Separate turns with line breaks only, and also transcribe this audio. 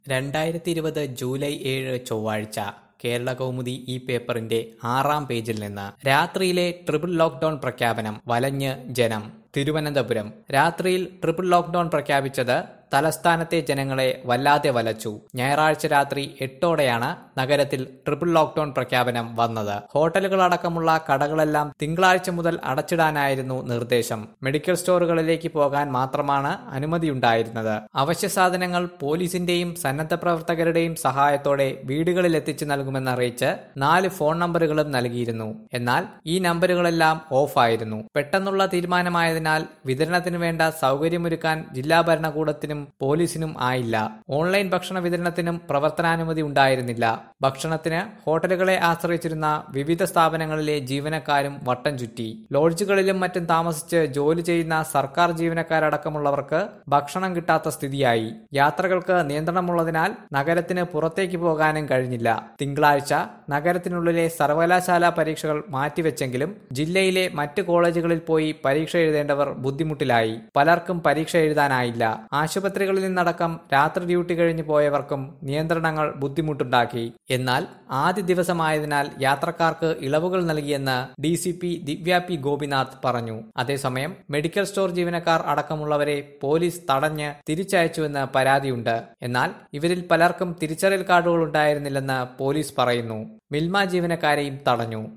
രണ്ടായിരത്തി ഇരുപത് ജൂലൈ ഏഴ് ചൊവ്വാഴ്ച കേരള കൗമുദി ഈ പേപ്പറിന്റെ ആറാം പേജിൽ നിന്ന് രാത്രിയിലെ ട്രിപ്പിൾ ലോക്ഡൌൺ പ്രഖ്യാപനം വലഞ്ഞ് ജനം തിരുവനന്തപുരം രാത്രിയിൽ ട്രിപ്പിൾ ലോക്ഡൌൺ പ്രഖ്യാപിച്ചത് തലസ്ഥാനത്തെ ജനങ്ങളെ വല്ലാതെ വലച്ചു ഞായറാഴ്ച രാത്രി എട്ടോടെയാണ് നഗരത്തിൽ ട്രിപ്പിൾ ലോക്ഡൌൺ പ്രഖ്യാപനം വന്നത് ഹോട്ടലുകളടക്കമുള്ള കടകളെല്ലാം തിങ്കളാഴ്ച മുതൽ അടച്ചിടാനായിരുന്നു നിർദ്ദേശം മെഡിക്കൽ സ്റ്റോറുകളിലേക്ക് പോകാൻ മാത്രമാണ് അനുമതിയുണ്ടായിരുന്നത് അവശ്യ സാധനങ്ങൾ പോലീസിന്റെയും സന്നദ്ധ പ്രവർത്തകരുടെയും സഹായത്തോടെ വീടുകളിൽ എത്തിച്ചു നൽകുമെന്നറിയിച്ച് നാല് ഫോൺ നമ്പറുകളും നൽകിയിരുന്നു എന്നാൽ ഈ നമ്പറുകളെല്ലാം ഓഫായിരുന്നു പെട്ടെന്നുള്ള തീരുമാനമായതിനാൽ വിതരണത്തിന് വേണ്ട സൗകര്യമൊരുക്കാൻ ജില്ലാ ഭരണകൂടത്തിനും പോലീസിനും ആയില്ല ഓൺലൈൻ ഭക്ഷണ വിതരണത്തിനും പ്രവർത്തനാനുമതി ഉണ്ടായിരുന്നില്ല ഭക്ഷണത്തിന് ഹോട്ടലുകളെ ആശ്രയിച്ചിരുന്ന വിവിധ സ്ഥാപനങ്ങളിലെ ജീവനക്കാരും വട്ടം ചുറ്റി ലോഡ്ജുകളിലും മറ്റും താമസിച്ച് ജോലി ചെയ്യുന്ന സർക്കാർ ജീവനക്കാരടക്കമുള്ളവർക്ക് ഭക്ഷണം കിട്ടാത്ത സ്ഥിതിയായി യാത്രകൾക്ക് നിയന്ത്രണമുള്ളതിനാൽ നഗരത്തിന് പുറത്തേക്ക് പോകാനും കഴിഞ്ഞില്ല തിങ്കളാഴ്ച നഗരത്തിനുള്ളിലെ സർവകലാശാല പരീക്ഷകൾ മാറ്റിവെച്ചെങ്കിലും ജില്ലയിലെ മറ്റ് കോളേജുകളിൽ പോയി പരീക്ഷ എഴുതേണ്ടവർ ബുദ്ധിമുട്ടിലായി പലർക്കും പരീക്ഷ എഴുതാനായില്ല ആശുപത്രികളിൽ നിന്നടക്കം രാത്രി ഡ്യൂട്ടി കഴിഞ്ഞു പോയവർക്കും നിയന്ത്രണങ്ങൾ ബുദ്ധിമുട്ടുണ്ടാക്കി എന്നാൽ ആദ്യ ദിവസമായതിനാൽ യാത്രക്കാർക്ക് ഇളവുകൾ നൽകിയെന്ന് D C P Divya P Gopinath പറഞ്ഞു അതേസമയം മെഡിക്കൽ സ്റ്റോർ ജീവനക്കാർ അടക്കമുള്ളവരെ പോലീസ് തടഞ്ഞ് തിരിച്ചയച്ചുവെന്ന് പരാതിയുണ്ട് എന്നാൽ ഇവരിൽ പലർക്കും തിരിച്ചറിയൽ കാർഡുകൾ ഉണ്ടായിരുന്നില്ലെന്ന് പോലീസ് പറയുന്നു മിൽമ ജീവനക്കാരെയും തടഞ്ഞു